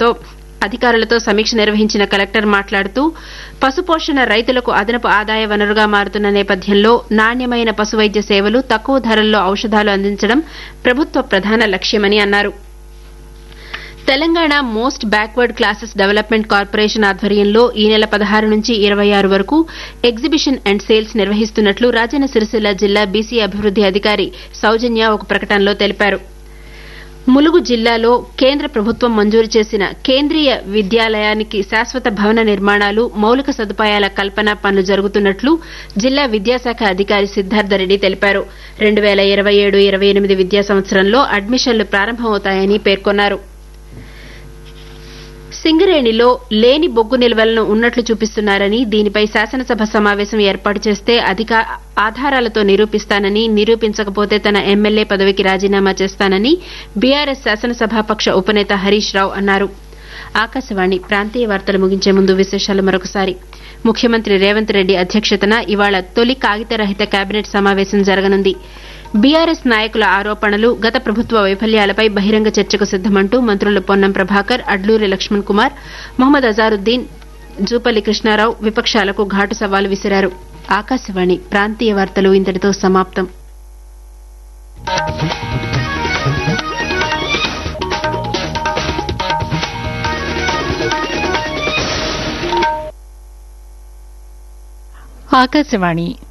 అధికారులతో అధికారులతో సమీక్ష నిర్వహించిన కలెక్టర్ మాట్లాడుతూ పశుపోషణ రైతులకు అదనపు ఆదాయ వనరుగా మారుతున్న నేపథ్యంలో నాణ్యమైన పశు వైద్య సేవలు తక్కువ ధరల్లో ఔషధాలు అందించడం ప్రభుత్వ ప్రధాన లక్ష్యమని అన్నారు Telangana most backward classes development corporation ఆధ్వర్యంలో ఈ నెల పదహారు నుంచి ఇరవై ఆరు వరకు ఎగ్జిబిషన్ అండ్ సేల్స్ నిర్వహిస్తున్నట్లు రాజన్న సిరిసిల్ల జిల్లా బీసీ అభివృద్ది అధికారి సౌజన్య ఒక ప్రకటనలో తెలిపారు ములుగు జిల్లాలో కేంద్ర ప్రభుత్వం మంజూరు చేసిన కేంద్రీయ విద్యాలయానికి శాశ్వత భవన నిర్మాణాలు మౌలిక సదుపాయాల కల్పన పనులు జరుగుతున్నట్లు జిల్లా విద్యాశాఖ అధికారి సిద్దార్థరెడ్డి తెలిపారు రెండు పేల ఇరవై ఏడు ఇరవై ఎనిమిది విద్యా సంవత్సరంలో అడ్మిషన్లు ప్రారంభమవుతాయని పేర్కొన్నారు సింగరేణిలో లేని బొగ్గు నిల్వలను ఉన్నట్లు చూపిస్తున్నారని దీనిపై శాసనసభ సమావేశం ఏర్పాటు చేస్తే అధిక ఆధారాలతో నిరూపిస్తానని నిరూపించకపోతే తన ఎమ్మెల్యే పదవికి రాజీనామా చేస్తానని బీఆర్ఎస్ శాసనసభాపక్ష ఉపనేత హరీష్ రావు అన్నారు ఆకాశవాణి ప్రాంతీయ వార్తలు ముగించే ముందు విశేషాలు మరొకసారి ముఖ్యమంత్రి రేవంత్ రెడ్డి అధ్యక్షతన ఇవాళ తొలి కాగితరహిత కేబినెట్ సమావేశం జరగనుంది బీఆర్ఎస్ నాయకుల ఆరోపణలు గత ప్రభుత్వ వైఫల్యాలపై బహిరంగ చర్చకు సిద్దమంటూ మంత్రులు పొన్నం ప్రభాకర్ అడ్లూరి లక్ష్మణ్ కుమార్ మొహమ్మద్ అజారుద్దీన్ జూపల్లి కృష్ణారావు విపక్షాలకు ఘాటు సవాలు విసిరారు ఆకాశవాణి ప్రాంతీయ వార్తలు ఇంతటితో సమాప్తం ఆకాశవాణి